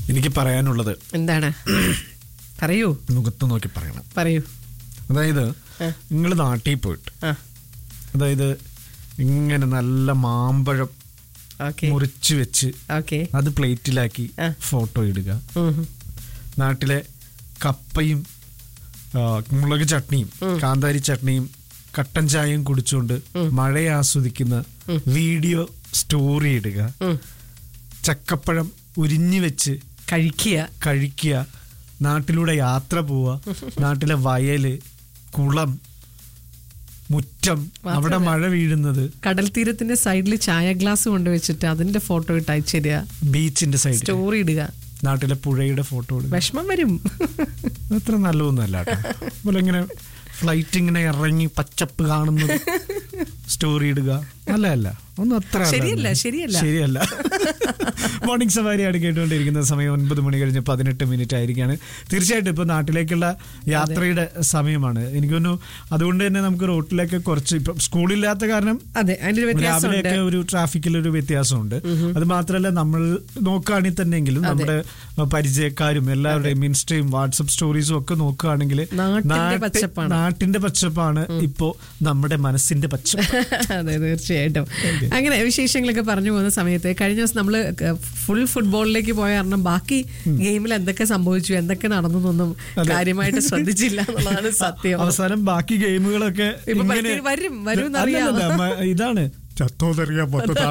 എനിക്ക് പറയാനുള്ളത് എന്താണ് പറയൂ മുഖത്ത് നോക്കി പറയണം പറയൂ അതായത് ആ. നിങ്ങൾ നാട്ടിൽ പോയിട്ട് ആ അതായത് ഇങ്ങനെ നല്ല മാമ്പഴം ഓക്കെ മുറിച്ച് വെച്ച് ഓക്കെ അത് പ്ലേറ്റിലാക്കി ആ. ഫോട്ടോ ഇടുക നാട്ടിലെ കപ്പയും ആ, മുളക് ചട്നിയും കാന്താരി ചട്നിയും കട്ടൻ ചായയും കുടിച്ചുകൊണ്ട് മഴയെ ആസ്വദിക്കുന്ന വീഡിയോ സ്റ്റോറി ഇടുക ചക്കപ്പഴം ഉരിഞ്ഞു വെച്ച് കഴിക്കുക കഴിക്കുക നാട്ടിലൂടെ യാത്ര പോവുക നാട്ടിലെ വയല് കുളം മുറ്റം അവിടെ മഴ വീഴുന്നത് കടൽ തീരത്തിന്റെ സൈഡിൽ ചായ ഗ്ലാസ് കൊണ്ടുവച്ചിട്ട് അതിന്റെ ഫോട്ടോ ഇട്ട് അയച്ചുതരിക ബീച്ചിന്റെ സൈഡിൽ സ്റ്റോറി ഇടുക നാട്ടിലെ പുഴയുടെ ഫോട്ടോ ഇടുക വിഷമം വരും അത്ര നല്ലതൊന്നുമല്ല കേട്ടോ അതുപോലെ ഇങ്ങനെ ഫ്ലൈറ്റ് ഇങ്ങനെ ഇറങ്ങി പച്ചപ്പ് കാണുന്നത് സ്റ്റോറി ഇടുക അല്ല അല്ല ഒന്നും അത്ര നല്ലതല്ല. ശരിയല്ല, ശരിയല്ല. ശരിയല്ല മോർണിംഗ് സവാരിയാണ് കേട്ടുകൊണ്ടിരിക്കുന്ന സമയം ഒൻപത് മണി കഴിഞ്ഞ് പതിനെട്ട് മിനിറ്റ് ആയിരിക്കാണ് തീർച്ചയായിട്ടും ഇപ്പൊ നാട്ടിലേക്കുള്ള യാത്രയുടെ സമയമാണ് എനിക്ക് തോന്നുന്നു അതുകൊണ്ട് തന്നെ നമുക്ക് റോട്ടിലേക്ക് കുറച്ച് ഇപ്പൊ സ്കൂളില്ലാത്ത കാരണം അതെ അതിന്റെ ഒരു വ്യത്യാസമുണ്ട് രാവിലെയൊക്കെ ഒരു ട്രാഫിക്കിൽ ഒരു വ്യത്യാസമുണ്ട് അത് മാത്രമല്ല നമ്മൾ നോക്കുകയാണെങ്കിൽ തന്നെങ്കിലും നമ്മുടെ പരിചയക്കാരും എല്ലാവരുടെയും ഇൻസ്റ്റയും വാട്സപ്പ് സ്റ്റോറീസും ഒക്കെ നോക്കുകയാണെങ്കിൽ നാട്ടിന്റെ നാട്ട്- പച്ചപ്പാണ്. നാട്ടിന്റെ പച്ചപ്പാണ് ഇപ്പോ നമ്മുടെ മനസ്സിന്റെ പച്ചപ്പ് അതെ തീർച്ചയായിട്ടും അങ്ങനെ വിശേഷങ്ങളൊക്കെ പറഞ്ഞു പോകുന്ന സമയത്ത് കഴിഞ്ഞ ദിവസം നമ്മള് ഫുൾ ഫുട്ബോളിലേക്ക് പോയ കാരണം ബാക്കി ഗെയിമിൽ എന്തൊക്കെ സംഭവിച്ചു എന്തൊക്കെ നടന്നു എന്നൊന്നും കാര്യമായിട്ട് ശ്രദ്ധിച്ചില്ല എന്നുള്ളതാണ് സത്യം അവസാനം ബാക്കി ഗെയിമുകളൊക്കെ ഇപ്പൊ ഇങ്ങനെ പറ്റി- വരും, വരും എന്നറിയാം. അല്ലല്ലല്ല, മ- ഇതാണ് ചത്തോതറിയാ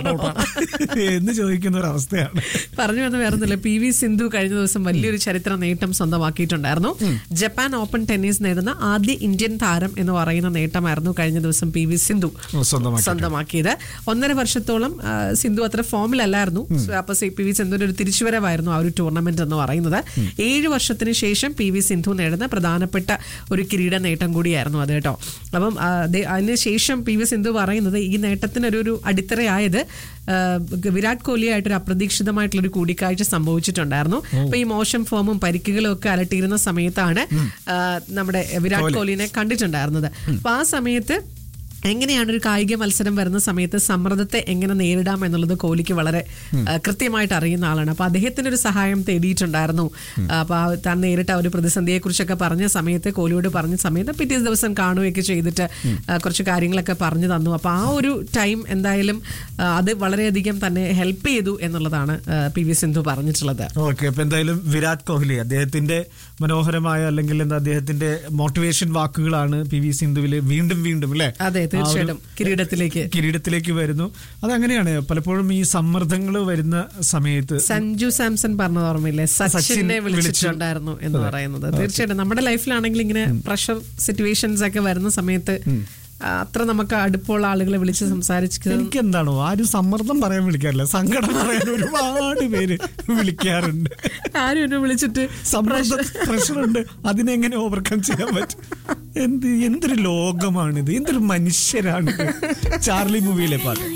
എന്ന് ചോദിക്കുന്ന ഒരു അവസ്ഥയാണ് പറഞ്ഞു വന്ന വേറൊന്നുമില്ല പി വി സിന്ധു കഴിഞ്ഞ ദിവസം വലിയൊരു ചരിത്ര നേട്ടം സ്വന്തമാക്കിയിട്ടുണ്ടായിരുന്നു ജപ്പാൻ ഓപ്പൺ ടെന്നീസ് നേടുന്ന ആദ്യ ഇന്ത്യൻ താരം എന്ന് പറയുന്ന നേട്ടമായിരുന്നു കഴിഞ്ഞ ദിവസം പി വി സിന്ധു സ്വന്തമാക്കി സ്വന്തമാക്കിയത് ഒന്നര വർഷത്തോളം ആ, സിന്ധു അത്ര ഫോമിലല്ലായിരുന്നു അപ്പൊ സി- പി വി സിന്ധുവിന്റെ ഒരു തിരിച്ചുവരവായിരുന്നു ആ ഒരു ടൂർണമെന്റ് എന്ന് പറയുന്നത് ഏഴ് വർഷത്തിന് ശേഷം പി വി സിന്ധു നേടുന്ന പ്രധാനപ്പെട്ട ഒരു കിരീട നേട്ടം കൂടിയായിരുന്നു അത് കേട്ടോ അപ്പം ആ, ദേ- അതിന് ശേഷം പി വി സിന്ധു പറയുന്നത് ഈ നേട്ടത്തിനൊരു ഒരു അടിത്തറയായത് ആ, വിരാട് കോഹ്ലിയായിട്ട് ഒരു അപ്രതീക്ഷിതമായിട്ടുള്ള ഒരു കൂടിക്കാഴ്ച സംഭവിച്ചിട്ടുണ്ടായിരുന്നു അപ്പൊ ഈ മോശം ഫോമും പരിക്കുകളും ഒക്കെ അലട്ടിയിരുന്ന സമയത്താണ് ആ, നമ്മുടെ വിരാട് കോഹ്ലിനെ കണ്ടിട്ടുണ്ടായിരുന്നത് അപ്പൊ ആ സമയത്ത് എങ്ങനെയാണ് ഒരു കായിക മത്സരം വരുന്ന സമയത്ത് സമ്മർദ്ദത്തെ എങ്ങനെ നേരിടാം എന്നുള്ളത് കോഹ്ലിക്ക് വളരെ ആ, കൃത്യമായിട്ട് അറിയുന്ന ആളാണ് അപ്പൊ അദ്ദേഹത്തിന് ഒരു സഹായം തേടിയിട്ടുണ്ടായിരുന്നു ആ, അപ്പൊ ആ താൻ നേരിട്ട ആ ഒരു പ്രതിസന്ധിയെ കുറിച്ചൊക്കെ പറഞ്ഞ സമയത്ത് കോഹ്ലിയോട് പറഞ്ഞ സമയത്ത് പിറ്റേ ദിവസം കാണുകയൊക്കെ ചെയ്തിട്ട് ആ, കുറച്ച് കാര്യങ്ങളൊക്കെ പറഞ്ഞു തന്നു അപ്പൊ ആ ഒരു ടൈം എന്തായാലും ആ, അത് വളരെയധികം തന്നെ ഹെൽപ്പ് ചെയ്തു എന്നുള്ളതാണ് ആ, പി വി സിന്ധു പറഞ്ഞിട്ടുള്ളത് ഓക്കെ അപ്പൊ എന്തായാലും വിരാട് കോഹ്ലി അദ്ദേഹത്തിന്റെ മനോഹരമായ അല്ലെങ്കിൽ എന്താ അദ്ദേഹത്തിന്റെ മോട്ടിവേഷൻ വാക്കുകളാണ് പി വി സിന്ധുവില് വീണ്ടും വീണ്ടും അല്ലെ അതെ തീർച്ചയായിട്ടും കിരീടത്തിലേക്ക് കിരീടത്തിലേക്ക് വരുന്നു അതങ്ങനെയാണ് പലപ്പോഴും ഈ സമ്മർദ്ദങ്ങൾ വരുന്ന സമയത്ത് സഞ്ജു സാംസൺ പറഞ്ഞത് ഓർമ്മയില്ലേ സച്ചിൻ സച്ചിനെ വിളിച്ചു. വിളിച്ചിട്ടുണ്ടായിരുന്നു എന്ന് പറയുന്നത് തീർച്ചയായിട്ടും നമ്മുടെ ലൈഫിലാണെങ്കിൽ ഇങ്ങനെ പ്രഷർ സിറ്റുവേഷൻസ് ഒക്കെ വരുന്ന സമയത്ത് ആ, അത്ര നമുക്ക് അടുപ്പമുള്ള ആളുകളെ വിളിച്ച് സംസാരിച്ച് എനിക്ക് എന്താണോ ആരും സമ്മർദ്ദം പറയാൻ വിളിക്കാറില്ല സങ്കടം പറയാൻ ഒരുപാട് പേര് വിളിക്കാറുണ്ട് ആരും എന്നെ വിളിച്ചിട്ട് സമ്മർദ്ദ പ്രഷറുണ്ട് അതിനെങ്ങനെ ഓവർകം ചെയ്യാൻ പറ്റും എന്ത് എന്തൊരു ലോകമാണിത് എന്തൊരു മനുഷ്യരാണിത് ചാർലി മൂവിയിലെ പാട്ട്